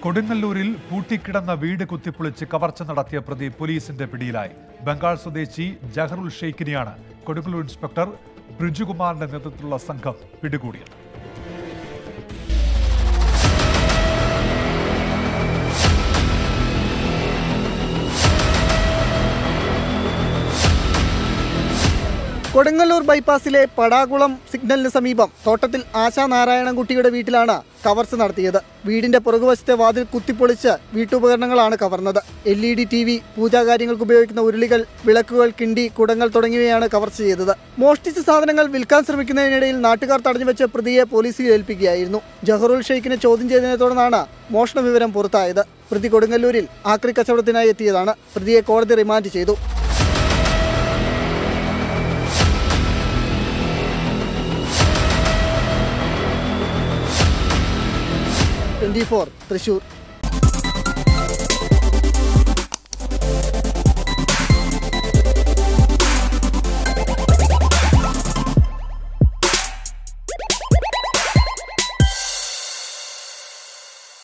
കൊടുങ്ങല്ലൂരിൽ പൂട്ടിക്കിടന്ന വീട് കുത്തിപ്പൊളിച്ച് കവർച്ച നടത്തിയ പ്രതി പോലീസിന്റെ പിടിയിലായി ബംഗാൾ സ്വദേശി ജഹറുൽ ഷെയ്ഖിനെയാണ് കൊടുങ്ങല്ലൂർ ഇൻസ്പെക്ടർ ബ്രിജുകുമാറിന്റെ നേതൃത്വത്തിലുള്ള സംഘം പിടികൂടിയത് കൊടുങ്ങല്ലൂർ ബൈപ്പാസിലെ പടാകുളം സിഗ്നലിന് സമീപം തോട്ടത്തിൽ ആശാ നാരായണൻകുട്ടിയുടെ വീട്ടിലാണ് കവർച്ച നടത്തിയത് വീടിന്റെ പുറകുവശത്തെ വാതിൽ കുത്തിപ്പൊളിച്ച് വീട്ടുപകരണങ്ങളാണ് കവർന്നത് L E D T V പൂജാകാര്യങ്ങൾക്ക് ഉപയോഗിക്കുന്ന ഉരുളികൾ വിളക്കുകൾ കിണ്ടി കുടങ്ങൾ തുടങ്ങിയവയാണ് കവർച്ച ചെയ്തത് മോഷ്ടിച്ച സാധനങ്ങൾ വിൽക്കാൻ ശ്രമിക്കുന്നതിനിടയിൽ നാട്ടുകാർ തടഞ്ഞു വെച്ച് പ്രതിയെ പോലീസിൽ ഏൽപ്പിക്കുകയായിരുന്നു ജഹറുൽ ഷെയ്ഖിനെ ചോദ്യം ചെയ്തതിനെ തുടർന്നാണ് മോഷണ വിവരം പുറത്തായത് പ്രതി കൊടുങ്ങല്ലൂരിൽ ആക്രി കച്ചവടത്തിനായി എത്തിയതാണ് പ്രതിയെ കോടതി റിമാൻഡ് ചെയ്തു ട്വന്റി ഫോർ തൃശൂർ